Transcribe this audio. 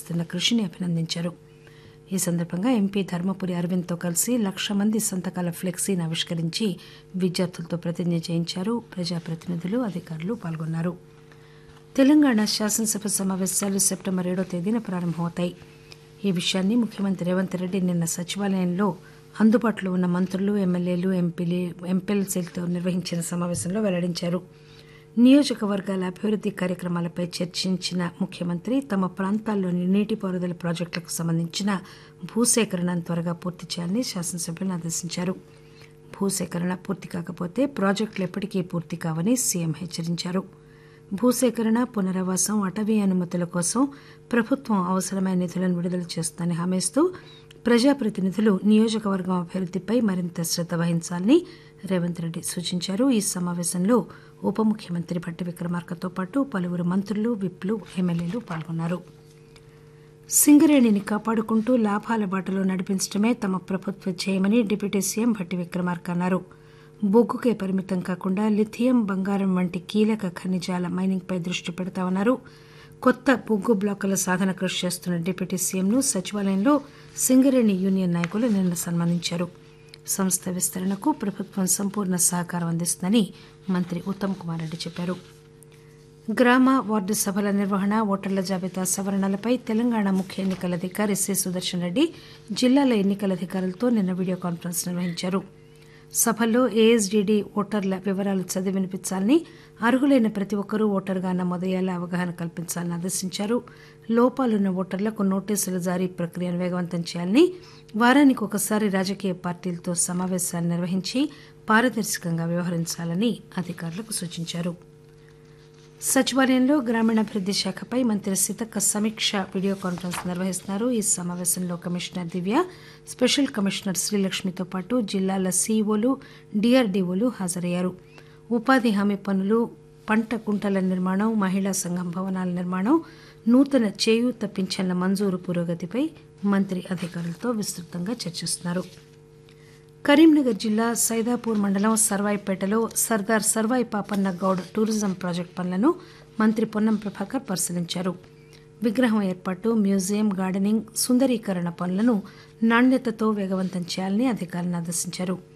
చేస్తున్న కృషిని అభినందించారు ఈ సందర్భంగా ఎంపీ ధర్మపురి అరవింద్తో కలిసి లక్ష మంది సంతకాల ఫ్లెక్సీని ఆవిష్కరించి విద్యార్థులతో ప్రతిజ్ఞ చేయించారు ప్రజాప్రతినిధులు అధికారులు పాల్గొన్నారు తెలంగాణ శాసనసభ సమావేశాలు సెప్టెంబర్ ఏడో తేదీన ప్రారంభమవుతాయి ఈ విషయాన్ని ముఖ్యమంత్రి రేవంత్ రెడ్డి నిన్న సచివాలయంలో అందుబాటులో ఉన్న మంత్రులు ఎమ్మెల్యేలు ఎంపీలు ఎంపీఎల్సీలతో నిర్వహించిన సమావేశంలో వెల్లడించారు నియోజకవర్గాల అభివృద్ది కార్యక్రమాలపై చర్చించిన ముఖ్యమంత్రి తమ ప్రాంతాల్లోని నీటిపారుదల ప్రాజెక్టులకు సంబంధించిన భూసేకరణను త్వరగా పూర్తి చేయాలని శాసనసభ్యులను ఆదేశించారు భూసేకరణ పూర్తి కాకపోతే ప్రాజెక్టులు ఎప్పటికీ పూర్తి కావని సీఎం హెచ్చరించారు భూసేకరణ పునరావాసం అటవీ అనుమతుల కోసం ప్రభుత్వం అవసరమైన నిధులను విడుదల చేస్తుందని హామీ ఇస్తూ ప్రజాప్రతినిధులు నియోజకవర్గం అభివృద్దిపై మరింత శ్రద్ద వహించాలని రేవంత్ రెడ్డి సూచించారు ఈ సమావేశంలో ఉప ముఖ్యమంత్రి భట్టి విక్రమార్కతో పాటు పలువురు మంత్రులు విప్లు ఎమ్మెల్యేలు పాల్గొన్నారు సింగరేణిని కాపాడుకుంటూ లాభాల బాటలో నడిపించడమే తమ ప్రభుత్వ ధ్యేయమని డిప్యూటీ సీఎం భట్టి విక్రమార్క అన్నారు బొగ్గుకే పరిమితం కాకుండా లిథియం బంగారం వంటి కీలక ఖనిజాల మైనింగ్పై దృష్టి పెడతామన్నారు కొత్త బొగ్గు బ్లాకుల సాధన కృషి చేస్తున్న డిప్యూటీ సీఎంను సచివాలయంలో సింగరేణి యూనియన్ నాయకులు నిన్న సన్మానించారు సంస్థ విస్తరణకు ప్రభుత్వం సంపూర్ణ సహకారం అందిస్తుందని మంత్రి ఉత్తమ్ కుమార్ రెడ్డి చెప్పారు గ్రామ వార్డు సభల నిర్వహణ ఓటర్ల జాబితా సవరణలపై తెలంగాణ ముఖ్య ఎన్నికల అధికారి సి సుదర్శన్ రెడ్డి జిల్లాల ఎన్నికల అధికారులతో నిన్న వీడియో కాన్ఫరెన్స్ నిర్వహించారు సభల్లో ఏఎస్డీడీ ఓటర్ల వివరాలు చదివి వినిపించాలని అర్హులైన ప్రతి ఒక్కరూ ఓటరుగా నమోదయ్యేలా అవగాహన కల్పించాలని ఆదేశించారు లోపాలున్న ఓటర్లకు నోటీసుల జారీ ప్రక్రియను వేగవంతం చేయాలని వారానికి ఒకసారి రాజకీయ పార్టీలతో సమావేశాలు నిర్వహించి పారదర్శకంగా వ్యవహరించాలని అధికారులకు సూచించారు సచివాలయంలో గ్రామీణాభివృద్ది శాఖపై మంత్రి సీతక్క సమీక్ష వీడియో కాన్ఫరెన్స్ నిర్వహిస్తున్నారు ఈ సమావేశంలో కమిషనర్ దివ్య స్పెషల్ కమిషనర్ శ్రీలక్ష్మితో పాటు జిల్లాల సీఈఓలు డీఆర్డీఓలు హాజరయ్యారు ఉపాధి హామీ పనులు పంట కుంటల నిర్మాణం మహిళా సంఘం భవనాల నిర్మాణం నూతన చేయూత పింఛన్ల మంజూరు పురోగతిపై మంత్రి అధికారులతో విస్తృతంగా చర్చిస్తున్నారు కరీంనగర్ జిల్లా సైదాపూర్ మండలం సర్వాయిపేటలో సర్దార్ సర్వాయి పాపన్న గౌడ్ టూరిజం ప్రాజెక్టు పనులను మంత్రి పొన్నం ప్రభాకర్ పరిశీలించారు విగ్రహం ఏర్పాటు మ్యూజియం గార్డెనింగ్ సుందరీకరణ పనులను నాణ్యతతో వేగవంతం చేయాలని అధికారులను ఆదేశించారు